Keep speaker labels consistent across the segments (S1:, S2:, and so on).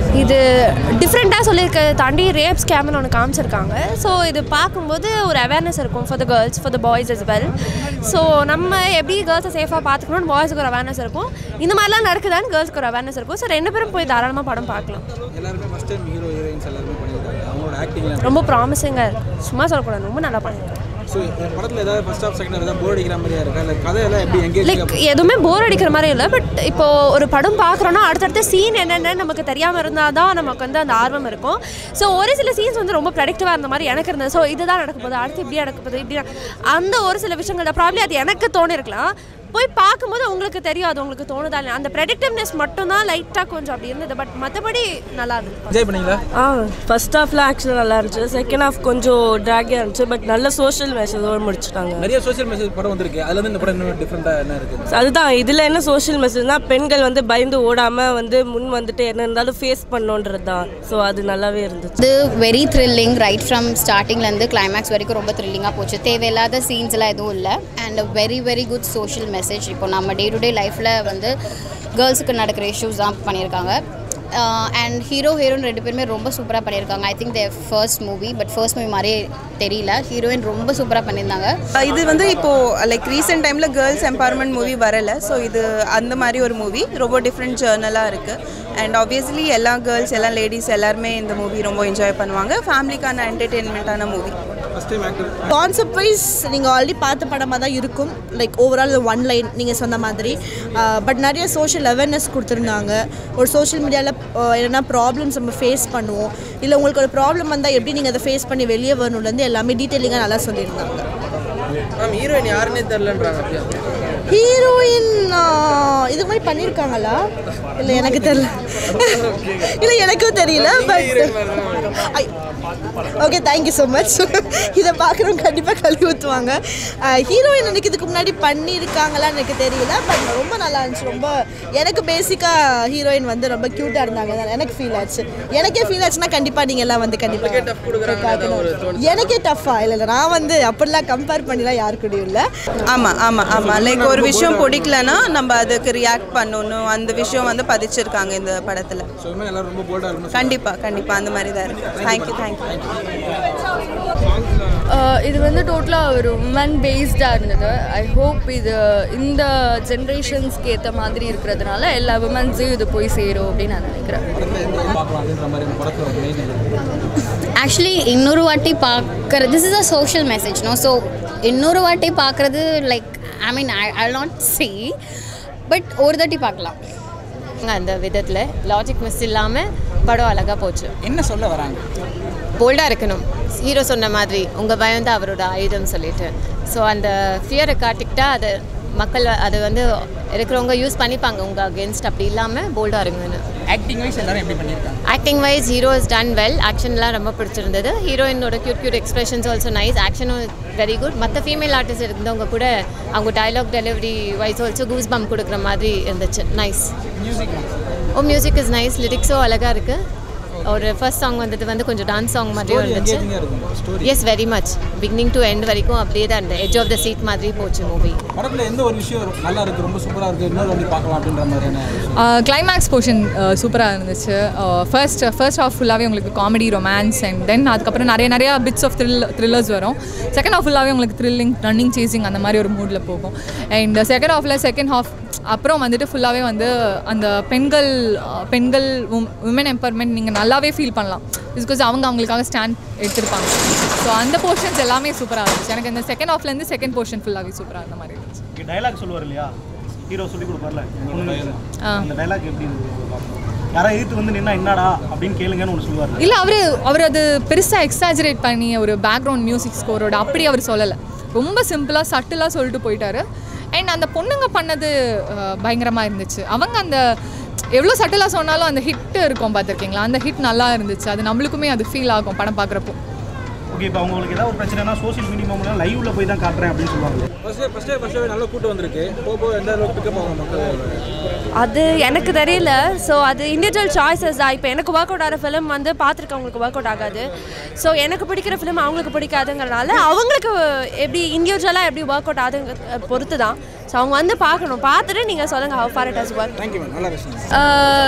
S1: இது டிஃப்ரெண்ட்டாக சொல்லியிருக்கிறத தாண்டி ரேப் ஸ்கேம்னு ஒன்று காமிச்சிருக்காங்க ஸோ இது பார்க்கும்போது ஒரு அவேர்னஸ் இருக்கும் for the girls for the boys as well so நம்ம எப்படி கேர்ள்ஸை சேஃபாக பார்த்துக்கணும்னு பாய்ஸுக்கு ஒரு அவேர்னஸ் இருக்கும் இந்த மாதிரிலாம் நடக்குதான்னு கேர்ள்ஸ்க்கு ஒரு அவேர்னஸ் இருக்கும் ஸோ ரெண்டு பேரும் போய் தாராளமாக படம் பார்க்கலாம்
S2: எல்லாருமே ஃபஸ்ட் டைம் ஹீரோ ஹீரோயின்ஸ் எல்லாருமே பண்ணியிருக்காங்க அவங்களோட ஆக்டிங்லாம்
S1: ரொம்ப ப்ராமிசிங்காக இருக்குது சும்மா சொல்லக்கூடாது ரொம்ப நல்லா பண்ணியிருக்காங்க
S2: ஸோ படத்தில் ஏதாவது ஃபர்ஸ்ட் ஆஃப் செகண்ட் ஏதாவது போர் அடிக்கிற மாதிரியா இருக்கா இல்லை கதையெல்லாம் எப்படி எங்கேஜ்
S1: லைக் எதுவுமே போர் அடிக்கிற மாதிரி இல்லை பட் இப்போ ஒரு படம் பார்க்குறோன்னா அடுத்தடுத்த சீன் என்னென்னு நமக்கு தெரியாமல் இருந்தால் தான் நமக்கு வந்து அந்த ஆர்வம் இருக்கும் ஸோ ஒரு சில சீன்ஸ் வந்து ரொம்ப ப்ரெடிக்டிவாக இருந்த மாதிரி எனக்கு இருந்தது ஸோ இதுதான் நடக்க போகுது அடுத்து இப்படியே நடக்க போகுது இப்படி அந்த ஒரு சில விஷயங்கள் ப்ராப்ளம் அது எனக்கு தோணிருக்கலாம் போய் பார்க்கும்போது உங்களுக்கு தெரியும் அது உங்களுக்கு தோணுதா இல்லை அந்த ப்ரெடிக்டிவ்னஸ் மட்டும்தான் லைட்டாக கொஞ்சம் அப்படி இருந்தது பட் மற்றபடி நல்லா இருந்தது
S2: என்ஜாய் பண்ணீங்களா
S3: ஆ ஃபர்ஸ்ட் ஹாஃப்ல ஆக்சுவலாக நல்லா இருந்துச்சு செகண்ட் ஹாஃப் கொஞ்சம் ட்ராகியாக இருந்துச்சு பட் நல்ல சோஷியல் மெசேஜோடு முடிச்சிட்டாங்க
S2: நிறைய சோஷியல் மெசேஜ் படம் வந்திருக்கு அதுல இருந்து இந்த படம் இன்னும் டிஃப்ரெண்ட்டாக என்ன இருக்குது
S3: அதுதான் இதில் என்ன சோஷியல் மெசேஜ்னா பெண்கள் வந்து பயந்து ஓடாமல் வந்து முன் வந்துட்டு என்ன இருந்தாலும் ஃபேஸ் பண்ணோன்றது தான் ஸோ அது நல்லாவே இருந்துச்சு
S4: இது வெரி த்ரில்லிங் ரைட் ஃப்ரம் ஸ்டார்டிங்லேருந்து கிளைமேக்ஸ் வரைக்கும் ரொம்ப த்ரில்லிங்காக போச்சு தேவையில்லாத சீன்ஸ்லாம் எதுவும் இல்லை and very very good social message இப்போ நம்ம டே டு டே லைஃப்பில் வந்து கேர்ள்ஸுக்கு நடக்கிற இஷ்யூஸ் தான் பண்ணியிருக்காங்க அண்ட் ஹீரோ ஹீரோயின் ரெண்டு பேருமே ரொம்ப சூப்பராக பண்ணியிருக்காங்க I think their first movie but first movie மாதிரியே தெரியல ஹீரோயின் ரொம்ப சூப்பராக பண்ணியிருந்தாங்க
S5: இது வந்து இப்போது லைக் ரீசெண்ட் டைமில் கேர்ள்ஸ் எம்பவர்மெண்ட் மூவி வரலை ஸோ இது அந்த மாதிரி ஒரு மூவி ரொம்ப டிஃப்ரெண்ட் ஜேர்னலாக இருக்குது அண்ட் ஆப்வியஸ்லி எல்லா கேர்ள்ஸ் எல்லா லேடிஸ் எல்லாருமே இந்த மூவி ரொம்ப என்ஜாய் பண்ணுவாங்க ஃபேமிலிக்கான என்டர்டெயின்மெண்ட்டான movie
S2: first time actor
S6: concept wise நீங்கள் ஆல்ரெடி பார்த்த படமாக தான் இருக்கும் லைக் ஓவரால் ஒன் லைன் நீங்கள் சொன்ன மாதிரி பட் நிறைய சோஷியல் அவேர்னஸ் கொடுத்துருந்தாங்க ஒரு சோஷியல் மீடியாவில் என்னென்ன ப்ராப்ளம்ஸ் நம்ம ஃபேஸ் பண்ணுவோம் இல்லை உங்களுக்கு ஒரு ப்ராப்ளம் வந்தால் எப்படி நீங்கள் அதை ஃபேஸ் பண்ணி வெளியே வரணும்லேருந்து எல்லாமே டீட்டெயிலிங்காக நல்லா சொல்லியிருந்தாங்க
S2: மேம் ஹீரோயின் யாருன்னே தெரிலன்றாங்க
S6: ஹீரோயின் இது மாதிரி பண்ணியிருக்காங்களா இல்லை எனக்கு தெரியல இல்லை எனக்கும் தெரியல but okay thank you so much இதை பார்க்குறவங்க கண்டிப்பாக கழுவி ஊற்றுவாங்க ஹீரோயின் எனக்கு இதுக்கு முன்னாடி பண்ணியிருக்காங்களான்னு எனக்கு தெரியல பட் ரொம்ப நல்லா இருந்துச்சு ரொம்ப எனக்கு பேசிக்காக ஹீரோயின் வந்து ரொம்ப க்யூட்டாக இருந்தாங்க அதான் எனக்கு ஃபீல் ஆச்சு எனக்கே ஃபீல் ஆச்சுன்னா கண்டிப்பாக நீங்கள் எல்லாம் வந்து கண்டிப்பாக எனக்கே டஃப்பா இல்லை இல்லை நான் வந்து அப்படிலாம் கம்பேர் பண்ணிலாம் யாரு கூடயும் இல்லை
S5: ஆமாம் ஆமாம் ஆமாம் லைக் ஒரு விஷயம் பிடிக்கலன்னா நம்ம அதுக்கு ரியாக்ட் பண்ணணும் அந்த விஷயம் வந்து பதிச்சிருக்காங்க இந்த படத்தில்
S2: ஸோ இனிமேல் எல்லாரும் ரொம்ப போல்டாக இருக்கணும்
S5: கண்டிப்பாக கண்டிப்பாக அந்த மாதிரி தான் இருக்குது தேங்க்யூ தேங்க்யூ
S7: இது வந்து டோட்டலாக ஒரு உமன் பேஸ்டாக இருந்தது ஐ ஹோப் இது இந்த ஜென்ரேஷன்ஸ்க்கு ஏற்ற மாதிரி இருக்கிறதுனால எல்லா உமன்ஸையும் இது போய் சேரும் அப்படின்னு நான் நினைக்கிறேன்
S2: படத்தில் எந்த பார்க்கலாம் அப்படின்ற மாதிரி இந்த படத்தோட மெயின்
S4: ஆக்சுவலி இன்னொரு வாட்டி பார்க்குறது this is a social message no so இன்னொரு வாட்டி பார்க்குறது like I mean I I not see but ஒரு தாட்டி பார்க்கலாம்
S8: அந்த விதத்தில் லாஜிக் மிஸ் இல்லாமல் படம் அழகாக போச்சு
S2: என்ன சொல்ல வராங்க
S8: போல்டாக இருக்கணும் ஹீரோ சொன்ன மாதிரி உங்கள் பயம் தான் அவரோட ஆயுதம் சொல்லிட்டு ஸோ அந்த ஃபியரை காட்டிக்கிட்டா அது மக்கள் அது வந்து இருக்கிறவங்க யூஸ் பண்ணிப்பாங்க உங்கள் அகேன்ஸ்ட் அப்படி இல்லாமல் போல்டாக இருங்கன்னு
S2: ஆக்டிங் வைஸ் எல்லாரும் எப்படி பண்ணியிருக்காங்க
S8: acting wise hero is done well ஆக்ஷன்லாம் ரொம்ப பிடிச்சிருந்தது ஹீரோயினோட cute cute expressions also nice ஆக்ஷனும் வெரி குட் மற்ற ஃபீமேல் ஆர்டிஸ்ட் இருந்தவங்க கூட அவங்க dialogue delivery wise also goose bump கொடுக்குற மாதிரி இருந்துச்சு nice
S2: music
S8: oh music is nice லிரிக்ஸும் அழகாக இருக்குது ஒரு ஃபர்ஸ்ட் சாங் வந்தது வந்து கொஞ்சம் டான்ஸ் சாங் மாதிரியும் இருந்துச்சு
S2: எங்கேஜிங்காக இருக்கும் story
S8: yes very much beginning to end வரைக்கும் அப்படியே தான் இருந்தது எட்ஜ் ஆஃப் த சீட் மாதிரி போச்சு மூவி
S2: படத்தில் எந்த ஒரு விஷயம் நல்லா இருக்குது ரொம்ப சூப்பராக இருக்குது இன்னொரு வாட்டி பார்க்கலாம் அப்படின்ற மாதிரியான விஷயம்
S9: கிளைமேக்ஸ் போர்ஷன் சூப்பராக இருந்துச்சு ஃபர்ஸ்ட் ஃபர்ஸ்ட் ஹாஃப் ஃபுல்லாகவே உங்களுக்கு காமெடி ரொமான்ஸ் அண்ட் தென் அதுக்கப்புறம் நிறைய நிறைய பிட்ஸ் ஆஃப் த்ரில் த்ரில்லர்ஸ் வரும் செகண்ட் ஹாஃப் ஃபுல்லாகவே உங்களுக்கு த்ரில்லிங் ரன்னிங் சேசிங் அந்த மாதிரி ஒரு மூடில் போகும் அண்ட் செகண்ட் ஹாஃபில் செகண்ட் ஹாஃப் அப்புறம் வந்துட்டு ஃபுல்லாகவே வந்து அந்த பெண்கள் அஹ், பெண்கள் உமன் எம்பவர்மெண்ட் நீங்கள் நல்லாவே ஃபீல் பண்ணலாம் பிகாஸ் அவங்க அவங்களுக்காக ஸ்டாண்ட் எடுத்திருப்பாங்க ஸோ அந்த போர்ஷன்ஸ் எல்லாமே சூப்பராக இருந்துச்சு எனக்கு இந்த செகண்ட் ஹாஃப்லேருந்து செகண்ட் போர்ஷன் ஃபுல்லாகவே சூப்பராக இருந்த மாதிரி இருந்துச்சு
S10: டைலாக் சொல்லுவார் இல்லையா ஹீரோ சொல்லி கொடுப்பார்ல பொண்ணுங்களுக்கு.
S9: ஆ.
S10: அந்த டைலாக் எப்படி இருந்தது யாராவது எதிர்த்து வந்து நின்னா என்னடா அப்படின்னு கேளுங்கன்னு ஒன்று சொல்லுவார்
S9: இல்லை அவர் அவர் அது பெருசாக எக்ஸாஜரேட் பண்ணி ஒரு பேக்ரவுண்ட் மியூசிக் ஸ்கோரோட அப்படி அவர் சொல்லலை ரொம்ப சிம்பிளாக சட்டிலாக சொல்லிட்டு போயிட்டாரு அண்ட் அந்த பொண்ணுங்க பண்ணது பயங்கரமாக இருந்துச்சு அவங்க அந்த எவ்வளோ சட்டிலாக சொன்னாலும் அந்த ஹிட் இருக்கும் பார்த்துருக்கீங்களா அந்த ஹிட் நல்லா இருந்துச்சு அது நம்மளுக்குமே அது ஃபீல் ஆகும் படம் பார்க்குறப்போ
S10: ஓகே இப்போ அவங்களுக்கு ஏதாவது ஒரு பிரச்சனைனா சோஷியல் மீடியா லைவ்ல போய் தான் காட்டுறேன் அப்படின்னு சொல்லுவாங்க
S2: ஃபர்ஸ்ட் ஃபர்ஸ்ட் ஃபர்ஸ்ட் நல்ல கூட்டம் வந்திருக்கு போக போக எந்த அளவுக்கு பிக்கப் ஆகும் மக்கள்
S1: அது எனக்கு தெரியல ஸோ அது இண்டிவிஜுவல் சாய்ஸஸ் தான் இப்போ எனக்கு ஒர்க் அவுட் ஆகிற ஃபிலிம் வந்து பார்த்துருக்கவங்களுக்கு ஒர்க் அவுட் ஆகாது ஸோ எனக்கு பிடிக்கிற ஃபிலிம் அவங்களுக்கு பிடிக்காதுங்கிறனால அவங்களுக்கு எப்படி இண்டிவிஜுவலாக எப்படி ஒர்க் அவுட் ஆகுதுங்க பொறுத்து தான் ஸோ அவங்க வந்து பார்க்கணும் பார்த்துட்டு நீங்கள் சொல்லுங்கள் how far it has work
S2: thank you ma'am நல்லா பேசுங்க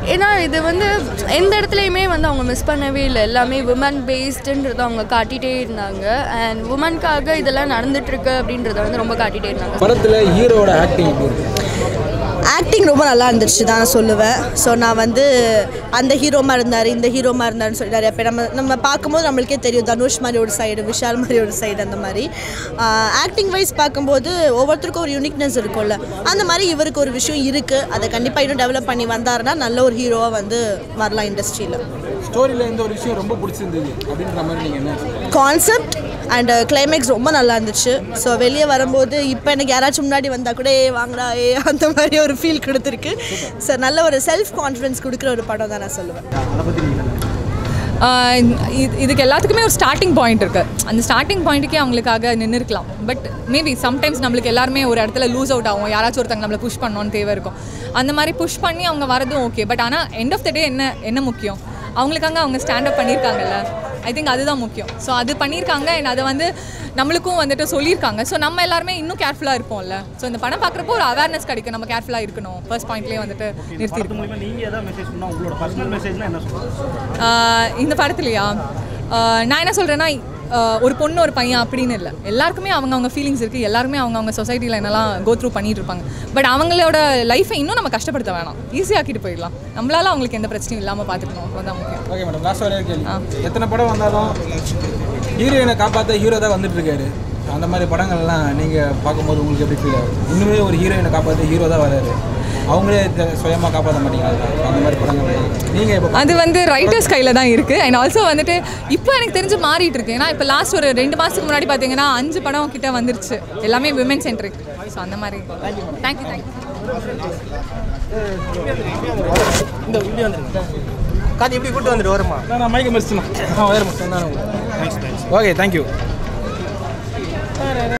S7: ஏன்னா இது வந்து எந்த இடத்துலையுமே வந்து அவங்க மிஸ் பண்ணவே இல்லை எல்லாமே உமன் பேஸ்டுன்றதை அவங்க காட்டிகிட்டே இருந்தாங்க அண்ட் உமனுக்காக இதெல்லாம் நடந்துட்டுருக்கு அப்படின்றத வந்து ரொம்ப காட்டிகிட்டே இருந்தாங்க
S2: படத்தில் ஹீரோவோட ஆக்டிங் எப்படி இருக்கு
S6: ஆக்டிங் ரொம்ப நல்லா இருந்துச்சு தான் சொல்லுவேன் ஸோ நான் வந்து அந்த ஹீரோமா இருந்தார் இந்த ஹீரோமா இருந்தாருன்னு சொல்லி நிறைய பேர் நம்ம நம்ம பார்க்கும்போது நம்மளுக்கே தெரியும் தனுஷ் மாதிரி ஒரு சைடு விஷால் மாதிரி ஒரு சைடு அந்த மாதிரி ஆக்டிங் வைஸ் பார்க்கும்போது ஒவ்வொருத்தருக்கும் ஒரு யூனிக்னஸ் இருக்கும்ல அந்த மாதிரி இவருக்கு ஒரு விஷயம் இருக்குது அதை கண்டிப்பாக இன்னும் டெவலப் பண்ணி வந்தாருன்னா நல்ல ஒரு ஹீரோவாக வந்து வரலாம் இண்டஸ்ட்ரியில்
S2: ஸ்டோரியில் இந்த ஒரு விஷயம் ரொம்ப பிடிச்சிருந்தது அப்படின்ற மாதிரி நீங்கள் என்ன சொல்றீங்க?
S6: கான்செப்ட் அண்ட் கிளைமேக்ஸ் ரொம்ப நல்லா இருந்துச்சு ஸோ வெளியே வரும்போது இப்போ எனக்கு யாராச்சும் முன்னாடி வந்தால் கூட ஏ வாங்கடா ஏ அந்த மாதிரி ஒரு ஃபீல் கொடுத்துருக்கு ஸோ நல்ல ஒரு செல்ஃப் கான்ஃபிடன்ஸ் கொடுக்குற ஒரு படம் தான் நான் சொல்லுவேன்
S9: ஆஹ் இது இதுக்கு எல்லாத்துக்குமே ஒரு ஸ்டார்டிங் பாயிண்ட் இருக்குது அந்த ஸ்டார்டிங் பாயிண்ட்டுக்கே அவங்களுக்காக நின்று இருக்கலாம் பட் மேபி சம்டைம்ஸ் நம்மளுக்கு எல்லாருமே ஒரு இடத்துல லூஸ் அவுட் ஆகும் யாராச்சும் ஒருத்தங்க நம்மளை புஷ் பண்ணணும்னு தேவை இருக்கும் அந்த மாதிரி புஷ் பண்ணி அவங்க வரதும் ஓகே பட் ஆனால் எண்ட் ஆஃப் த டே என்ன என்ன முக்கியம் அவங்களுக்காக அவங்க ஸ்டாண்ட் அப் பண்ணியிருக்காங்கல்ல ஐ திங்க் அதுதான் முக்கியம் ஸோ அது பண்ணியிருக்காங்க and அதை வந்து நம்மளுக்கும் வந்துட்டு சொல்லியிருக்காங்க ஸோ நம்ம எல்லாருமே இன்னும் கேர்ஃபுல்லாக இருப்போம்ல ஸோ இந்த படம் பார்க்குறப்போ ஒரு அவேர்னஸ் கிடைக்கும் நம்ம கேர்ஃபுல்லாக இருக்கணும் ஃபர்ஸ்ட் பாயிண்ட்லேயே வந்துட்டு நிறுத்தி
S10: படத்து மூலிமா நீங்கள் ஏதாவது மெசேஜ் பண்ணால் உங்களோட பர்சனல் மெசேஜ்னா என்ன சொல்லுங்கள்
S9: ஆஹ் இந்த படத்துலையா ஆஹ் நான் என்ன சொல்கிறேன்னா ஒரு பொண்ணு ஒரு பையன் அப்படின்னு இல்லை எல்லாருக்குமே அவங்க அவங்க ஃபீலிங்ஸ் இருக்குது எல்லாருமே அவங்க அவங்க சொசைட்டியில் என்னெல்லாம் கோ த்ரூ பண்ணிட்டு இருப்பாங்க பட் அவங்களோட லைஃப்பை இன்னும் நம்ம கஷ்டப்படுத்த வேணாம் ஈஸியாக்கிட்டு போயிடலாம் நம்மளால அவங்களுக்கு எந்த பிரச்சனையும் இல்லாமல் பார்த்துக்கணும் அதுதான் முக்கியம்
S2: ஓகே மேடம் லாஸ்ட் ஒரே கேள்வி எத்தனை படம் வந்தாலும் ஹீரோயினை காப்பாற்ற ஹீரோ தான் வந்துட்டு இருக்காரு அந்த மாதிரி படங்கள்லாம் நீங்கள் பார்க்கும்போது உங்களுக்கு எப்படி ஃபீல் ஆகுது இன்னுமே ஒரு ஹீரோயினை காப்பாற்ற ஹீரோ தான் வராரு அவங்களே த- சுயமா காப்பாற்ற மாட்டீங்களா அந்த மாதிரி படங்கள் நீங்கள் இப்போ
S9: அது வந்து ரைட்டர்ஸ் கையில் தான் இருக்குது அண்ட் ஆல்சோ வந்துட்டு இப்போ எனக்கு தெரிஞ்சு மாறிட்டு இருக்கு ஏன்னா இப்போ லாஸ்ட் ஒரு ரெண்டு மாதத்துக்கு முன்னாடி பார்த்தீங்கன்னா அஞ்சு படம் கிட்ட வந்துருச்சு எல்லாமே விமன் சென்ட்ரிக் ஸோ அந்த மாதிரி தேங்க்யூ தேங்க்யூ
S11: இந்த இப்படி வந்துருங்க காதி இப்படி கூட்டு வந்துட்டு வருமா
S2: நான் மைக்க மிஸ்னா ஆ வேறு மட்டும் தான் ஓகே தேங்க்யூ